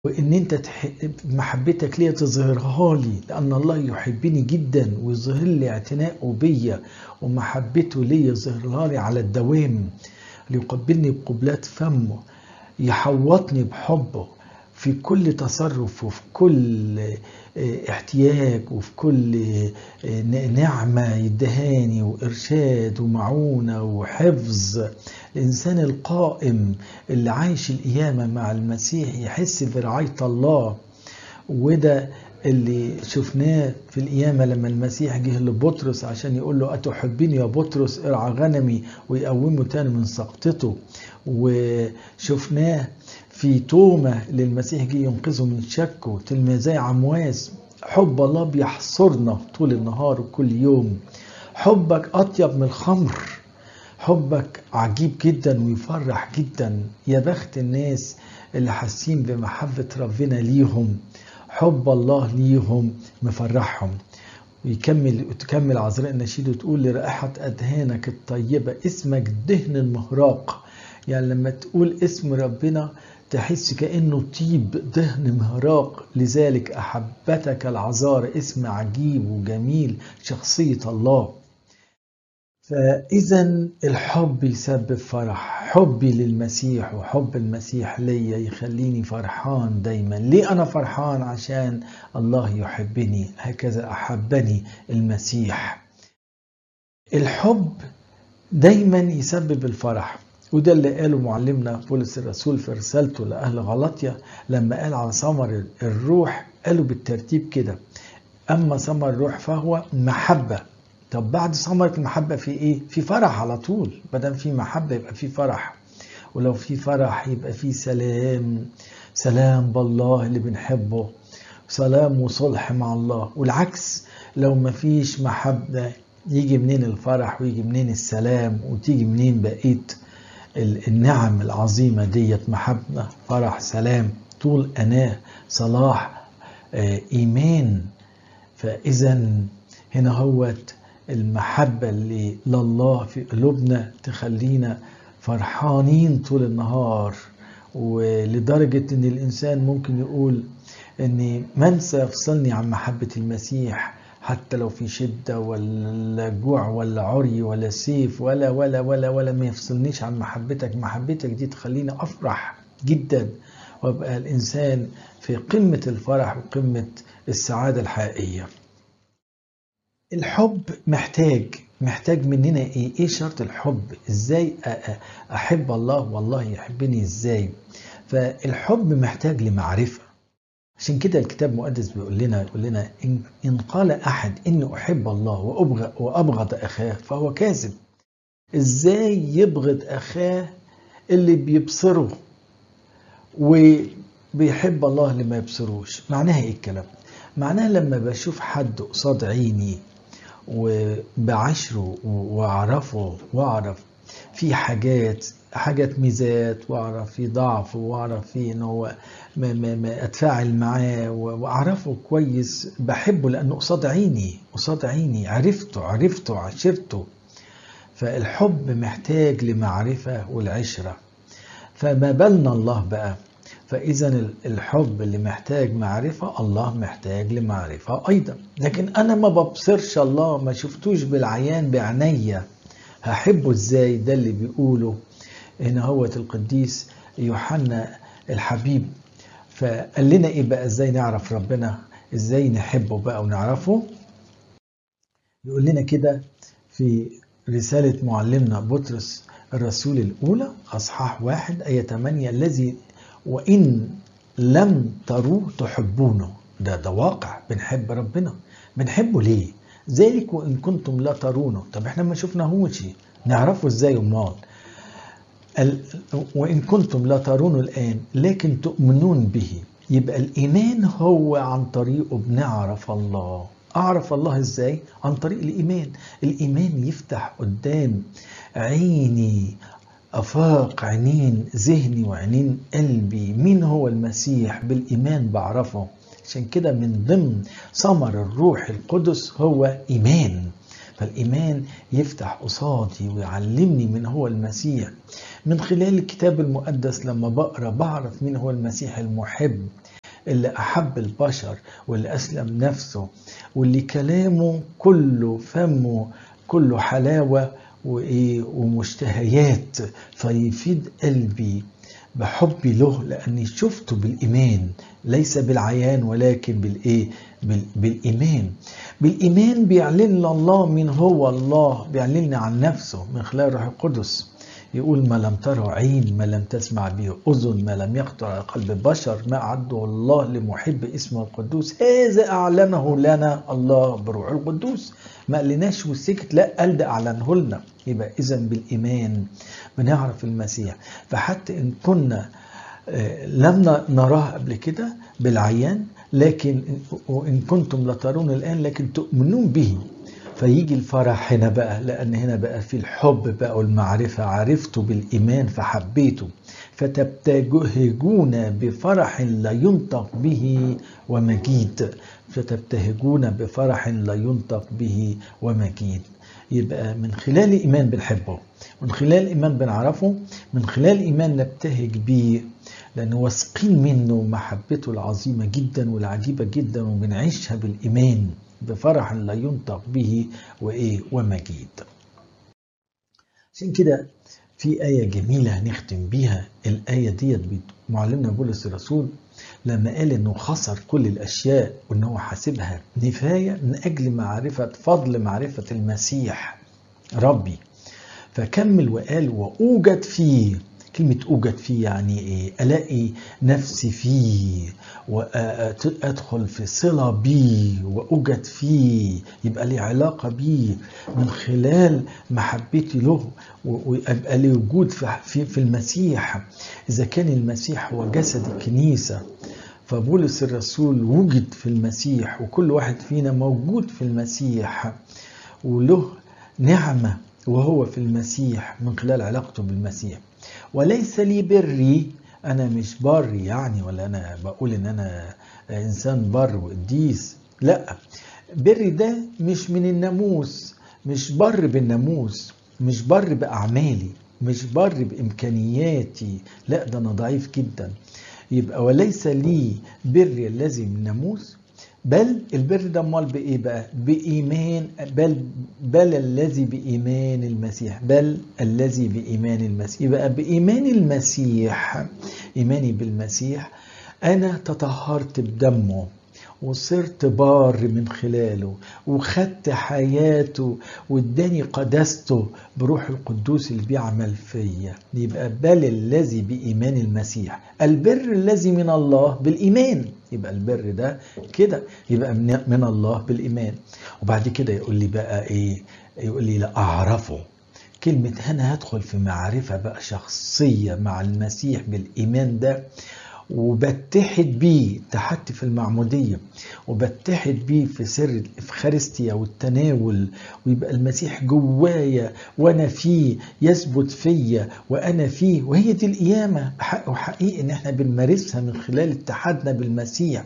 وان انت تح... محبتك ليا تظهرها لي لان الله يحبني جدا ويظهر لي اعتناءه بيا ومحبته ليا يظهرها لي على الدوام ليقبلني بقبلات فمه يحوطني بحبه في كل تصرف وفي كل احتياج وفي كل نعمة يدهاني وإرشاد ومعونة وحفظ الإنسان القائم اللي عايش القيامة مع المسيح يحس برعاية الله وده اللي شفناه في القيامة لما المسيح جه لبطرس عشان يقول له أتحبني يا بطرس ارعى غنمي ويقومه تاني من سقطته وشفناه في تومة اللي المسيح جه ينقذه من شكه تلميذي عمواس حب الله بيحصرنا طول النهار وكل يوم حبك أطيب من الخمر حبك عجيب جدا ويفرح جدا يا بخت الناس اللي حاسين بمحبة ربنا ليهم حب الله ليهم مفرحهم ويكمل وتكمل عذراء النشيد وتقول لرائحة أدهانك الطيبة اسمك دهن المهراق يعني لما تقول اسم ربنا تحس كأنه طيب دهن مهراق لذلك أحبتك العذارى اسم عجيب وجميل شخصية الله فإذا الحب يسبب فرح حبي للمسيح وحب المسيح ليا يخليني فرحان دايما ليه أنا فرحان عشان الله يحبني هكذا أحبني المسيح الحب دايما يسبب الفرح وده اللي قاله معلمنا بولس الرسول في رسالته لأهل غلطية لما قال على ثمر الروح قالوا بالترتيب كده أما ثمر الروح فهو محبة طب بعد ثمرة المحبة في إيه؟ في فرح على طول بدل في محبة يبقى في فرح ولو في فرح يبقى في سلام سلام بالله اللي بنحبه سلام وصلح مع الله والعكس لو ما فيش محبة يجي منين الفرح ويجي منين السلام وتيجي منين بقيه النعم العظيمة ديت محبة فرح سلام طول أناه صلاح إيمان فإذا هنا هوت المحبة اللي لله في قلوبنا تخلينا فرحانين طول النهار ولدرجة ان الانسان ممكن يقول ان من سيفصلني عن محبة المسيح حتى لو في شدة ولا جوع ولا عري ولا سيف ولا ولا ولا ولا ما يفصلنيش عن محبتك محبتك دي تخليني أفرح جدا وابقى الإنسان في قمة الفرح وقمة السعادة الحقيقية الحب محتاج محتاج مننا ايه ايه شرط الحب ازاي احب الله والله يحبني ازاي فالحب محتاج لمعرفه عشان كده الكتاب المقدس بيقول لنا يقول لنا إن, إن قال أحد إني أحب الله وأبغض, وأبغض أخاه فهو كاذب إزاي يبغض أخاه اللي بيبصره وبيحب الله اللي ما يبصروش معناها إيه الكلام معناها لما بشوف حد قصاد عيني وبعشره وأعرفه وأعرف في حاجات حاجات ميزات واعرف في ضعف واعرف في ان هو ما ما ما اتفاعل معاه واعرفه كويس بحبه لانه قصاد عيني قصاد عيني عرفته عرفته عشرته فالحب محتاج لمعرفة والعشرة فما بالنا الله بقى فإذا الحب اللي محتاج معرفة الله محتاج لمعرفة أيضا لكن أنا ما ببصرش الله ما شفتوش بالعيان بعينيا هحبه ازاي ده اللي بيقوله هنا هو القديس يوحنا الحبيب فقال لنا ايه بقى ازاي نعرف ربنا ازاي نحبه بقى ونعرفه يقول لنا كده في رسالة معلمنا بطرس الرسول الأولى أصحاح واحد آية 8 الذي وإن لم تروه تحبونه ده ده واقع بنحب ربنا بنحبه ليه؟ ذلك وإن كنتم لا ترونه طب احنا ما شفناهوش نعرفه ازاي امال وإن كنتم لا ترونه الآن لكن تؤمنون به يبقى الإيمان هو عن طريقه بنعرف الله أعرف الله إزاي؟ عن طريق الإيمان الإيمان يفتح قدام عيني أفاق عينين ذهني وعينين قلبي مين هو المسيح بالإيمان بعرفه عشان كده من ضمن ثمر الروح القدس هو إيمان فالإيمان يفتح قصادي ويعلمني من هو المسيح من خلال الكتاب المقدس لما بقرا بعرف مين هو المسيح المحب اللي أحب البشر واللي أسلم نفسه واللي كلامه كله فمه كله حلاوة وإيه ومشتهيات فيفيد قلبي بحبي له لأني شفته بالإيمان ليس بالعيان ولكن بالإيه بالإيمان بالإيمان بيعلن الله من هو الله بيعلن عن نفسه من خلال الروح القدس يقول ما لم تره عين ما لم تسمع به أذن ما لم يخطر على قلب بشر ما أعده الله لمحب اسمه القدوس هذا أعلنه لنا الله بروح القدوس ما قالناش والسكت لا قال ده أعلنه لنا يبقى إذا بالإيمان بنعرف المسيح فحتى إن كنا لم نراه قبل كده بالعيان لكن وإن كنتم لترون الآن لكن تؤمنون به فيجي الفرح هنا بقى لأن هنا بقى في الحب بقى والمعرفة عرفته بالإيمان فحبيته فتبتهجون بفرح لا ينطق به ومجيد فتبتهجون بفرح لا ينطق به ومجيد يبقى من خلال إيمان بنحبه من خلال إيمان بنعرفه من خلال إيمان نبتهج بيه لأن واثقين منه محبته العظيمة جدا والعجيبة جدا وبنعيشها بالإيمان بفرح لا ينطق به وإيه ومجيد عشان كده في آية جميلة هنختم بيها الآية ديت معلمنا بولس الرسول لما قال انه خسر كل الاشياء وان هو حاسبها نفايه من اجل معرفه فضل معرفه المسيح ربي فكمل وقال واوجد فيه كلمة أوجد فيه يعني إيه؟ ألاقي نفسي فيه وأدخل في صلة بيه وأوجد فيه يبقى لي علاقة بيه من خلال محبتي له ويبقى لي وجود في, في المسيح إذا كان المسيح هو جسد الكنيسة فبولس الرسول وجد في المسيح وكل واحد فينا موجود في المسيح وله نعمة وهو في المسيح من خلال علاقته بالمسيح وليس لي بري انا مش بر يعني ولا انا بقول ان انا انسان بر وقديس لا بري ده مش من الناموس مش بر بالناموس مش بر باعمالي مش بر بامكانياتي لا ده انا ضعيف جدا يبقى وليس لي بر الذي من الناموس بل البر ده امال بايه بقى؟ بايمان بل بل الذي بايمان المسيح بل الذي بايمان المسيح يبقى بايمان المسيح ايماني بالمسيح انا تطهرت بدمه وصرت بار من خلاله وخدت حياته واداني قداسته بروح القدوس اللي بيعمل فيا يبقى بل الذي بإيمان المسيح البر الذي من الله بالإيمان يبقى البر ده كده يبقى من الله بالإيمان وبعد كده يقول لي بقى إيه يقول لي لا أعرفه كلمة هنا هدخل في معرفة بقى شخصية مع المسيح بالإيمان ده وبتحد بيه اتحدت في المعمودية وبتحد بيه في سر الإفخارستيا والتناول ويبقى المسيح جوايا وأنا فيه يثبت فيا وأنا فيه وهي دي القيامة حق وحقيقي إن احنا بنمارسها من خلال اتحادنا بالمسيح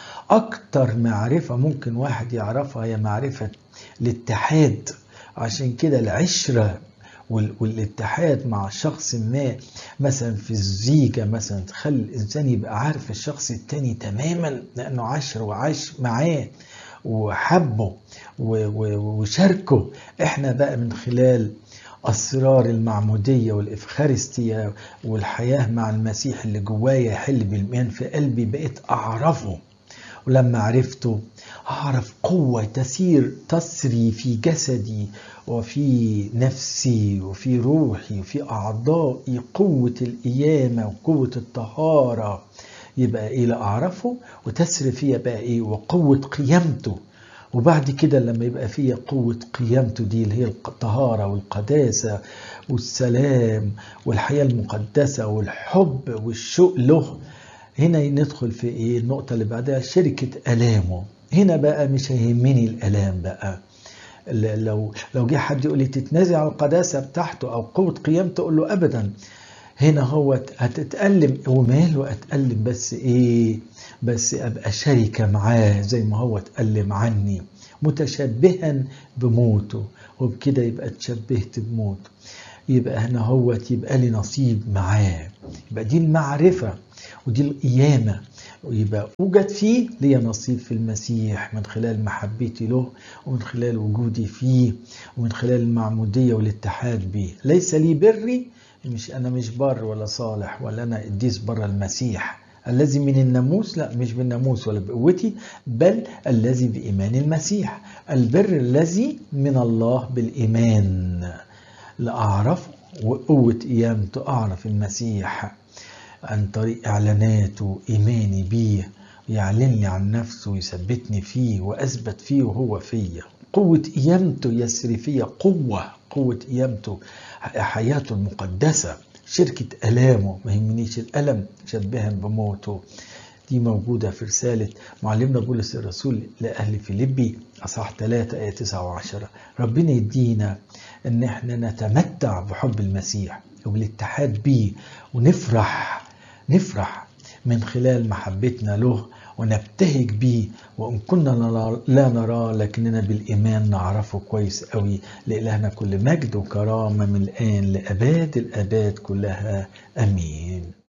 أكتر معرفة ممكن واحد يعرفها هي معرفة الاتحاد عشان كده العشرة والاتحاد مع شخص ما مثلا في الزيجه مثلا تخلي الانسان يبقى عارف الشخص التاني تماما لانه عاشر وعاش معاه وحبه وشاركه احنا بقى من خلال اسرار المعموديه والافخارستيا والحياه مع المسيح اللي جوايا يحل بالايمان في قلبي بقيت اعرفه ولما عرفته أعرف قوة تسير تسري في جسدي وفي نفسي وفي روحي وفي أعضائي قوة القيامة وقوة الطهارة يبقى إيه لا أعرفه وتسري فيا بقى إيه وقوة قيامته وبعد كده لما يبقى فيا قوة قيامته دي اللي هي الطهارة والقداسة والسلام والحياة المقدسة والحب والشوق له هنا ندخل في ايه النقطة اللي بعدها شركة ألامه هنا بقى مش هيهمني الألام بقى لو لو جه حد يقول لي تتنازع عن القداسة بتاعته أو قوة قيامته أقول له أبدا هنا هو هتتألم وماله أتألم بس إيه بس أبقى شركة معاه زي ما هو اتألم عني متشبها بموته وبكده يبقى اتشبهت بموته يبقى هنا هو يبقى لي نصيب معاه يبقى دي المعرفة ودي القيامة ويبقى أوجد فيه لي نصيب في المسيح من خلال محبتي له ومن خلال وجودي فيه ومن خلال المعمودية والاتحاد به ليس لي بري مش أنا مش بر ولا صالح ولا أنا قديس بره المسيح الذي من الناموس لا مش بالناموس ولا بقوتي بل الذي بإيمان المسيح البر الذي من الله بالإيمان لأعرفه وقوة قيامته أعرف المسيح عن طريق إعلاناته إيماني بيه يعلن لي عن نفسه ويثبتني فيه وأثبت فيه وهو فيا قوة قيامته يسري فيا قوة قوة قيامته حياته المقدسة شركة ألامه ما يهمنيش الألم شبها بموته دي موجودة في رسالة معلمنا بولس الرسول لأهل فيليبي أصحاح 3 آية 9 و10 ربنا يدينا إن إحنا نتمتع بحب المسيح وبالاتحاد بيه ونفرح نفرح من خلال محبتنا له ونبتهج بيه وإن كنا لا نراه لكننا بالإيمان نعرفه كويس قوي لإلهنا كل مجد وكرامة من الآن لأباد الآباد كلها أمين